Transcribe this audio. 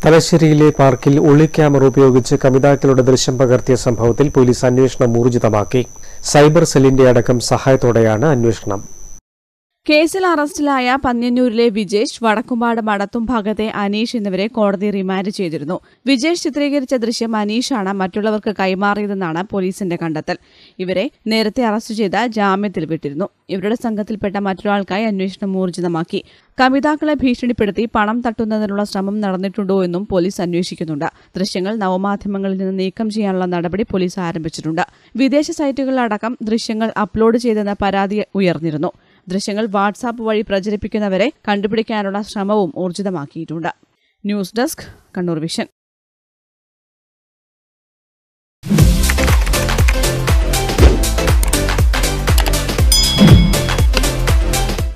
തലശ്ശേരിയിലെ പാർക്കിൽ ഒളി ക്യാമറ ഉപയോഗിച്ച് കമിതാക്കളുടെ ദൃശ്യം പകർത്തിയ സംഭവത്തിൽ പോലീസ് അന്വേഷണം ഊർജിതമാക്കി സൈബർ സെല്ലിന്റെ അടക്കം സഹായത്തോടെയാണ് അന്വേഷണം കേസിൽ അറസ്റ്റിലായ പന്ന്യന്നൂരിലെ വിജേഷ് വടക്കുംപാട് മടത്തും ഭാഗത്തെ അനീഷ് എന്നിവരെ കോടതി റിമാൻഡ് ചെയ്തിരുന്നു വിജേഷ് ചിത്രീകരിച്ച ദൃശ്യം അനീഷാണ് മറ്റുള്ളവർക്ക് കൈമാറിയതെന്നാണ് പോലീസിന്റെ കണ്ടെത്തൽ ഇവരെ നേരത്തെ അറസ്റ്റ് ചെയ്ത് ജാമ്യത്തിൽ വിട്ടിരുന്നു ഇവരുടെ സംഘത്തിൽപ്പെട്ട മറ്റൊരാൾക്കായി അന്വേഷണം ഊർജിതമാക്കി കമിതാക്കളെ ഭീഷണിപ്പെടുത്തി പണം തട്ടുന്നതിനുള്ള ശ്രമം നടന്നിട്ടുണ്ടോ എന്നും പോലീസ് അന്വേഷിക്കുന്നുണ്ട് ദൃശ്യങ്ങൾ നവമാധ്യമങ്ങളിൽ നിന്ന് നീക്കം ചെയ്യാനുള്ള നടപടി പോലീസ് ആരംഭിച്ചിട്ടുണ്ട് വിദേശ സൈറ്റുകളിലടക്കം ദൃശ്യങ്ങൾ അപ്ലോഡ് ചെയ്തെന്ന പരാതി ഉയർന്നിരുന്നു ദൃശ്യങ്ങൾ വാട്സാപ്പ് വഴി പ്രചരിപ്പിക്കുന്നവരെ കണ്ടുപിടിക്കാനുള്ള ശ്രമവും ഊർജിതമാക്കിയിട്ടുണ്ട് ന്യൂസ് ഡെസ്ക് കണ്ണൂർ വിഷൻ